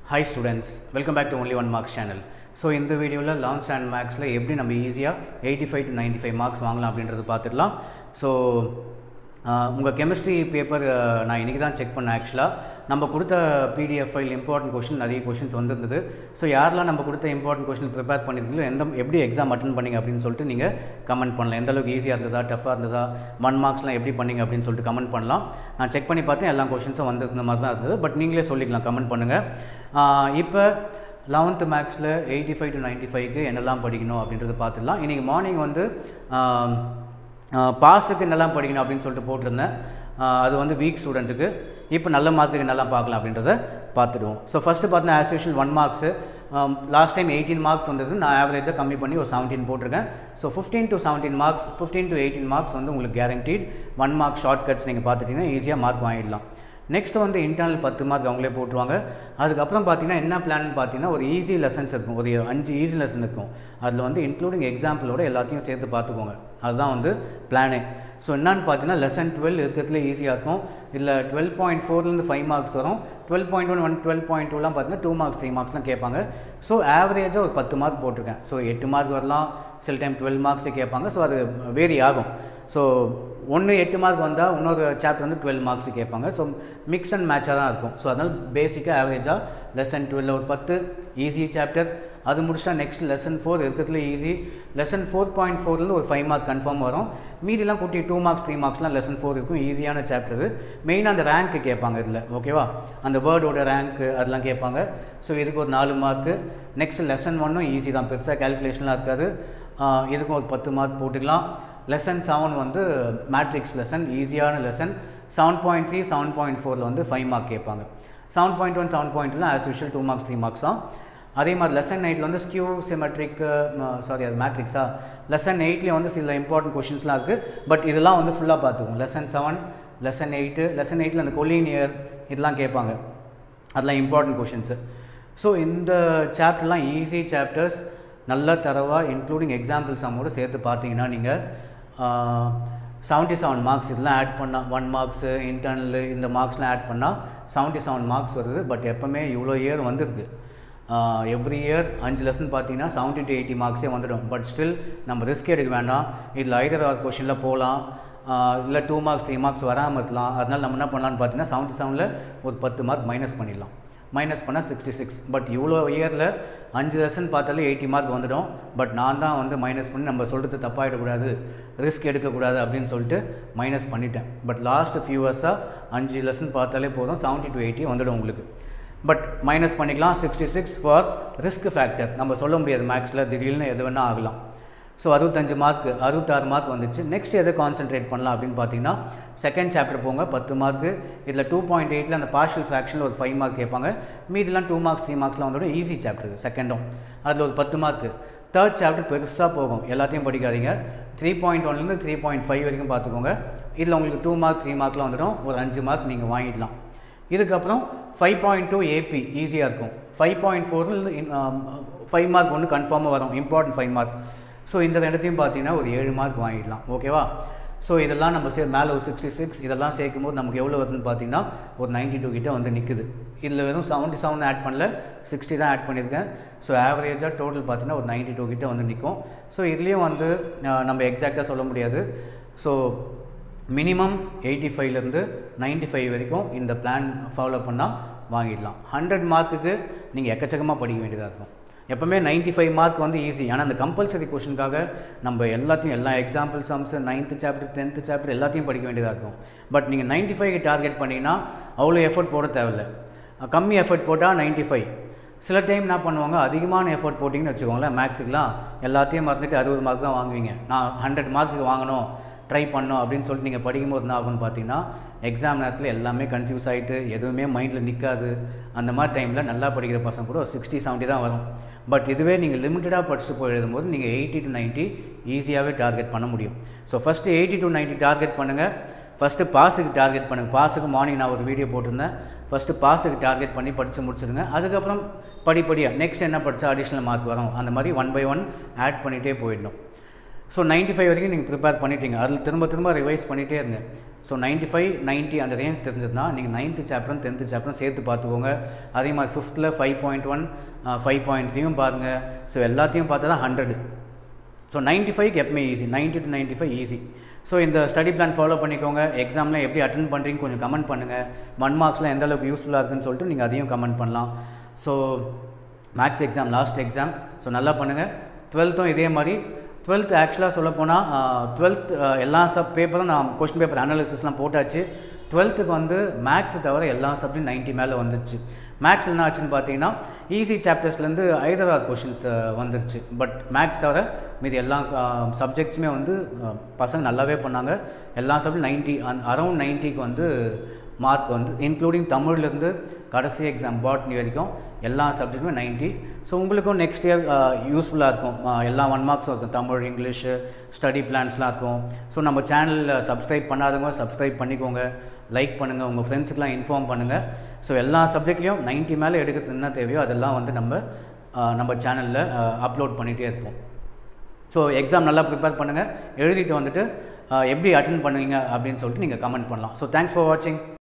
hi students welcome back to only one marks channel so இந்த வீடியோவில் long stand மேக்ஸில் எப்படி நம்ம ஈஸியாக eighty five to ninety five marks வாங்கலாம் அப்படின்றது பார்த்துடலாம் ஸோ உங்கள் கெமிஸ்ட்ரி பேப்பர் நான் இன்றைக்கி தான் செக் பண்ணேன் ஆக்சுவலாக நம்ம கொடுத்த பிடிஎஃப் ஃபைல் இம்பார்ட்டன்ட் கொஷின் நிறைய கொஷின்ஸ் வந்திருந்தது ஸோ யாரெல்லாம் நம்ம கொடுத்த இம்பார்ட்டன்ட் கொஷின் ப்ரிப்பேர் பண்ணியிருக்கீங்களோ எந்த எப்படி எக்ஸாம் அட்டன் பண்ணீங்க அப்படின்னு சொல்லிட்டு நீங்கள் கமெண்ட் பண்ணலாம் எந்த அளவுக்கு ஈஸியாக இருந்ததா டஃப்பாக இருந்ததா ஒன் மார்க்ஸ்லாம் எப்படி பண்ணீங்க அப்படின்னு சொல்லிட்டு கமெண்ட் பண்ணலாம் நான் செக் பண்ணி பார்த்தேன் எல்லா கொஷின்ஸும் வந்திருந்த மாதிரி தான் இருந்தது பட் நீங்களே சொல்லிக்கலாம் கமெண்ட் பண்ணுங்கள் இப்போ லெவன்த்து மேக்ஸில் எயிட்டி ஃபைவ் டு நைன்ட்டி ஃபைவ்க்கு என்னெல்லாம் படிக்கணும் அப்படின்றது பார்த்துடலாம் இன்றைக்கி மார்னிங் வந்து பாஸுக்கு என்னெல்லாம் படிக்கணும் அப்படின்னு சொல்லிட்டு போட்டிருந்தேன் அது வந்து வீக் ஸ்டூடெண்ட்டுக்கு இப்போ நல்ல மார்க்குக்கு என்னெல்லாம் பார்க்கலாம் அப்படின்றத பார்த்துடுவோம் ஸோ ஃபஸ்ட்டு பார்த்தீங்கன்னா as usual one marks last time eighteen marks வந்தது நான் ஆவரேஜாக கம்மி பண்ணி ஒரு செவன்டீன் போட்டிருக்கேன் so fifteen to seventeen marks fifteen to eighteen marks வந்து உங்களுக்கு guaranteed one mark shortcuts நீங்கள் பார்த்துட்டிங்கன்னா ஈஸியாக மார்க் வாங்கிடலாம் நெக்ஸ்ட் வந்து இன்டர்னல் பத்து மார்க் அவங்களே போட்டுருவாங்க அதுக்கப்புறம் பார்த்தீங்கன்னா என்ன பிளான் பார்த்தீங்கன்னா ஒரு ஈஸி லெசன்ஸ் இருக்கும் ஒரு அஞ்சு ஈஸி லெசன் இருக்கும் அதில் வந்து இன்க்ளூடிங் எக்ஸாம்பிளோட எல்லாத்தையும் சேர்த்து பார்த்துக்கோங்க அதுதான் வந்து பிளானே ஸோ என்னன்னு பார்த்தீங்கன்னா லெசன் டுவெல் இருக்கிறதுல ஈஸியாக இருக்கும் இல்லை டுவெல் பாயிண்ட் ஃபோர்லேருந்து ஃபைவ் மார்க்ஸ் வரும் twelve point one one twelve point டூலாம் பார்த்தீங்கன்னா டூ மார்க்ஸ் த்ரீ மார்க்ஸ்லாம் கேட்பாங்க ஸோ ஆவரேஜாக ஒரு பத்து மார்க் போட்டிருக்கேன் ஸோ எட்டு மார்க் வரலாம் சில டைம் டுவெல் மார்க்ஸே கேட்பாங்க ஸோ அது வேரி ஆகும் ஸோ ஒன்று எட்டு மார்க் வந்தால் இன்னொரு சாப்டர் வந்து டுவெல் மார்க்ஸ் கேட்பாங்க ஸோ மிக்ஸ் அண்ட் மேட்சாக தான் இருக்கும் ஸோ அதனால் பேசிக்காக ஆவரேஜாக லெசன் டுவெல் ஒரு பத்து ஈஸி சாப்டர் அது முடிச்சா நெக்ஸ்ட் லெசன் ஃபோர் இருக்கிறதுல ஈஸி லெசன் ஃபோர் பாயிண்ட் ஃபோர்லேருந்து ஒரு ஃபைவ் மார்க் கன்ஃபார்ம் வரும் மீதிலாம் குட்டி டூ மார்க்ஸ் த்ரீ மார்க்ஸ்லாம் லெசன் ஃபோர் இருக்கும் ஈஸியான சாப்டர் மெயினாக அந்த ரேங்க்கு கேட்பாங்க இதில் ஓகேவா அந்த வேர்டோட ரேங்க்கு அதெல்லாம் கேட்பாங்க ஸோ இதுக்கு ஒரு நாலு மார்க்கு நெக்ஸ்ட் லெசன் ஒன்றும் ஈஸி தான் பெருசாக கேல்குலேஷன்லாம் இருக்காது இதுக்கும் ஒரு பத்து மார்க் போட்டுக்கலாம் லெசன் செவன் வந்து மேட்ரிக்ஸ் லெசன் ஈஸியான lesson seven point three seven point ஃபோரில் வந்து ஃபைவ் மார்க் கேட்பாங்க செவன் பாயிண்ட் ஒன் செவன் பாயிண்ட்லாம் as usual two marks three marks தான் அதே மாதிரி லெசன் எயிட்டில் வந்து ஸ்கியூ சிமெட்ரிக் சாரி அது மேட்ரிக்ஸா லெசன் எயிட்லேயும் வந்து சில இம்பார்ட்டன்ட் கொஷின்ஸ்லாம் இருக்குது பட் இதெல்லாம் வந்து ஃபுல்லாக பார்த்துக்குவோம் lesson seven lesson eight lesson எயிட்டில் அந்த கொலினியர் இதெல்லாம் கேட்பாங்க அதெல்லாம் இம்பார்ட்டன்ட் கொஷின்ஸு ஸோ இந்த சாப்டர்லாம் ஈஸி சாப்டர்ஸ் நல்ல தரவாக இன்க்ளூடிங் எக்ஸாம்பிள் சம்மோடு சேர்த்து பார்த்தீங்கன்னா நீங்கள் செவன்ட்டி செவன் மார்க்ஸ் இதெல்லாம் ஆட் பண்ணால் ஒன் மார்க்ஸு இன்டர்னல் இந்த மார்க்ஸ்லாம் ஆட் பண்ணால் செவன்ட்டி செவன் மார்க்ஸ் வருது பட் எப்போவுமே இவ்வளோ இயர் வந்துருக்கு எவ்ரி இயர் அஞ்சு லெசன் பார்த்தீங்கன்னா செவன்ட்டி டு எயிட்டி மார்க்ஸே வந்துடும் பட் ஸ்டில் நம்ம ரிஸ்க் எடுக்க வேண்டாம் இதில் ஐதர் ஆர் கொஷனில் போகலாம் இல்லை டூ மார்க்ஸ் த்ரீ மார்க்ஸ் வராமல் இருக்கலாம் அதனால் நம்ம என்ன பண்ணலான்னு பார்த்தீங்கன்னா செவன்ட்டி செவனில் ஒரு பத்து மார்க் மைனஸ் பண்ணிடலாம் மைனஸ் பண்ணால் சிக்ஸ்டி சிக்ஸ் பட் இவ்வளோ இயரில் அஞ்சு லெசன் பார்த்தாலே எயிட்டி மார்க் வந்துடும் பட் நான் தான் வந்து மைனஸ் பண்ணி நம்ம சொல்கிறது தப்பாகிடக்கூடாது ரிஸ்க் எடுக்கக்கூடாது அப்படின்னு சொல்லிட்டு மைனஸ் பண்ணிட்டேன் பட் லாஸ்ட் ஃபியூ இயர்ஸாக அஞ்சு லெசன் பார்த்தாலே போதும் செவன்ட்டி டு எயிட்டி வந்துடும் உங்களுக்கு பட் மைனஸ் பண்ணிக்கலாம் sixty six for risk factor நம்ம சொல்ல முடியாது மேக்ஸில் திடீர்னு எது வேணால் ஆகலாம் ஸோ அறுபத்தஞ்சு மார்க் அறுபத்தாறு மார்க் வந்துச்சு நெக்ஸ்ட் எதை கான்சென்ட்ரேட் பண்ணலாம் அப்படின்னு பார்த்தீங்கன்னா செகண்ட் சாப்டர் போங்க பத்து மார்க்கு இதில் டூ பாயிண்ட் எயிட்டில் அந்த பார்ஷியல் ஃப்ராக்ஷனில் ஒரு ஃபைவ் மார்க் கேட்பாங்க மீதிலாம் டூ மார்க்ஸ் த்ரீ மார்க்ஸ்லாம் வந்தோட ஈஸி சாப்டர் செகண்டும் அதில் ஒரு பத்து மார்க்கு தேர்ட் சாப்டர் பெருசாக போகும் எல்லாத்தையும் படிக்காதீங்க த்ரீ பாயிண்ட் ஒன்லேருந்து த்ரீ பாயிண்ட் ஃபைவ் வரைக்கும் பார்த்துக்கோங்க இதில் உங்களுக்கு டூ மார்க் த்ரீ மார்க்லாம் வந்துடும் ஒரு அஞ்சு மார்க் நீங்கள் வாங்கிடலாம் இதுக்கப்புறம் ஃபைவ் பாயிண்ட் டூ ஏபி ஈஸியாக இருக்கும் ஃபைவ் பாயிண்ட் ஃபோரில் ஃபைவ் மார்க் ஒன்று கன்ஃபார்மாக வரும் இம்பார்ட்டன்ட் ஃபைவ் மார்க் ஸோ இந்த ரெண்டுத்தையும் பார்த்தீங்கன்னா ஒரு ஏழு மார்க் வாங்கிடலாம் ஓகேவா ஸோ இதெல்லாம் நம்ம சே மேலே ஒரு சிக்ஸ்டி சிக்ஸ் இதெல்லாம் சேர்க்கும் போது நமக்கு எவ்வளோ வருதுன்னு பார்த்தீங்கன்னா ஒரு நைன்ட்டி டூ கிட்டே வந்து நிற்குது இதில் வெறும் செவன்ட்டி செவன் ஆட் பண்ணல சிக்ஸ்டி தான் ஆட் பண்ணியிருக்கேன் ஸோ ஆவரேஜாக டோட்டல் பார்த்தீங்கன்னா ஒரு நைன்ட்டி டூ கிட்டே வந்து நிற்கும் ஸோ இதுலேயும் வந்து நம்ம எக்ஸாக்டாக சொல்ல முடியாது ஸோ மினிமம் எயிட்டி ஃபைவ்லேருந்து நைன்ட்டி ஃபைவ் வரைக்கும் இந்த பிளான் ஃபாலோ பண்ணால் வாங்கிடலாம் ஹண்ட்ரட் மார்க்குக்கு நீங்கள் எக்கச்சக்கமாக படிக்க வேண்டியதாக இருக்கும் எப்போவுமே நைன்ட்டி ஃபைவ் மார்க் வந்து ஈஸி ஆனால் அந்த கம்பல்சரி கொஷனுக்காக நம்ம எல்லாத்தையும் எல்லா example sums ninth chapter tenth chapter எல்லாத்தையும் படிக்க வேண்டியதாக இருக்கும் பட் நீங்கள் நைன்ட்டி ஃபைவ்க்கு டார்கெட் பண்ணிங்கன்னா அவ்வளோ எஃபர்ட் போட தேவையில்லை கம்மி எஃபர்ட் போட்டால் நைன்ட்டி ஃபைவ் சில டைம் என்ன பண்ணுவாங்க அதிகமான எஃபர்ட் போட்டிங்கன்னு வச்சுக்கோங்களேன் மேக்ஸுக்கெலாம் எல்லாத்தையும் மறந்துட்டு அறுபது மார்க் தான் வாங்குவீங்க நான் ஹண்ட்ரட் மார்க்குக்கு வாங்கணும் ட்ரை பண்ணோம் அப்படின்னு சொல்லிட்டு நீங்கள் படிக்கும்போது என்ன ஆகும்னு பார்த்தீங்கன்னா எக்ஸாம் நேரத்தில் எல்லாமே கன்ஃபியூஸ் ஆகிட்டு எதுவுமே மைண்டில் நிற்காது அந்த மாதிரி டைமில் நல்லா படிக்கிற பசங்க கூட ஒரு சிக்ஸ்டி செவன்ட்டி தான் வரும் பட் இதுவே நீங்கள் லிமிட்டடாக படிச்சுட்டு போய் எழுதும்போது நீங்கள் எயிட்டி டு நைன்ட்டி ஈஸியாகவே டார்கெட் பண்ண முடியும் so first eighty to ninety target பண்ணுங்கள் ஃபஸ்ட்டு பாஸுக்கு டார்கெட் பண்ணுங்கள் பாஸுக்கு மார்னிங் நான் ஒரு வீடியோ போட்டிருந்தேன் ஃபஸ்ட்டு பாஸுக்கு டார்கெட் பண்ணி படித்து முடிச்சிடுங்க அதுக்கப்புறம் படிப்படியாக நெக்ஸ்ட் என்ன படித்தா அடிஷ்னல் மார்க் வரும் அந்த மாதிரி ஒன் பை ஒன் ஆட் பண்ணிகிட்டே போயிடணும் ஸோ 95 ஃபைவ் வரைக்கும் நீங்கள் ப்ரிப்பேர் பண்ணிட்டீங்க அதில் திரும்ப திரும்ப ரிவைஸ் பண்ணிகிட்டே இருங்க ஸோ 95 ஃபைவ் நைன்ட்டி அந்த ரேஞ்ச் தெரிஞ்சதுன்னா நீங்கள் நைன்த்து சாப்டரும் டென்த்து சாப்டரும் சேர்த்து பார்த்துக்கோங்க அதே மாதிரி ஃபிஃப்த்தில் five point one five point த்ரீயும் பாருங்கள் ஸோ எல்லாத்தையும் பார்த்தா தான் ஹண்ட்ரடு ஸோ நைன்ட்டி ஃபைவ்க்கு எப்பவுமே easy ninety to ninety five easy so இந்த ஸ்டடி பிளான் ஃபாலோ பண்ணிக்கோங்க எக்ஸாமில் எப்படி அட்டன் பண்ணுறீங்க கொஞ்சம் கமெண்ட் பண்ணுங்கள் ஒன் மார்க்ஸ்லாம் எந்த அளவுக்கு யூஸ்ஃபுல்லாக இருக்குன்னு சொல்லிட்டு நீங்கள் அதையும் கமெண்ட் பண்ணலாம் so maths exam last exam so நல்லா பண்ணுங்கள் டுவெல்த்தும் இதே மாதிரி டுவெல்த் ஆக்சுவலாக சொல்லப்போனால் டுவெல்த் எல்லா சப் பேப்பரும் நான் கொஸ்டின் பேப்பர் அனாலிசிஸ்லாம் போட்டாச்சு டுவெல்த்துக்கு வந்து மேக்ஸ் தவிர எல்லா சப்ஜெக்ட் 90 மேலே வந்துடுச்சு மேக்ஸில் என்ன ஆச்சுன்னு பார்த்தீங்கன்னா ஈஸி சாப்டர்ஸ்லேருந்து ஐதராபாத் கொஷின்ஸ் வந்துருச்சு பட் மேக்ஸ் தவிர மீதி எல்லா சப்ஜெக்ட்ஸுமே வந்து அஹ், பசங்க நல்லாவே பண்ணாங்க எல்லா சப்ஜெக்ட் நைன்ட்டி அந் அரௌண்ட் நைன்ட்டிக்கு வந்து மார்க் வந்து இன்க்ளூடிங் தமிழ்லேருந்து கடைசி எக்ஸாம் பாட்னி வரைக்கும் எல்லா சப்ஜெக்ட்டுமே 90 ஸோ உங்களுக்கும் நெக்ஸ்ட் இயர் யூஸ்ஃபுல்லாக இருக்கும் அஹ், எல்லா ஒன் மார்க்ஸும் இருக்கும் தமிழ் இங்கிலீஷு ஸ்டடி பிளான்ஸ்லாம் இருக்கும் ஸோ நம்ம சேனலில் சப்ஸ்கிரைப் பண்ணாதவங்க சப்ஸ்கிரைப் பண்ணிக்கோங்க லைக் பண்ணுங்கள் உங்கள் ஃப்ரெண்ட்ஸுக்கெலாம் இன்ஃபார்ம் பண்ணுங்கள் ஸோ எல்லா சப்ஜெக்ட்லேயும் 90 மேலே எடுக்கிறது என்ன தேவையோ அதெல்லாம் வந்து நம்ம அஹ், நம்ம சேனலில் அப்லோட் பண்ணிகிட்டே இருப்போம் ஸோ எக்ஸாம் நல்லா ப்ரிப்பேர் பண்ணுங்கள் எழுதிட்டு வந்துட்டு அஹ், எப்படி அட்டன் பண்ணுவீங்க அப்படின்னு சொல்லிட்டு நீங்கள் கமெண்ட் பண்ணலாம் ஸோ தேங்க்ஸ் ஃபார் வாட்சிங்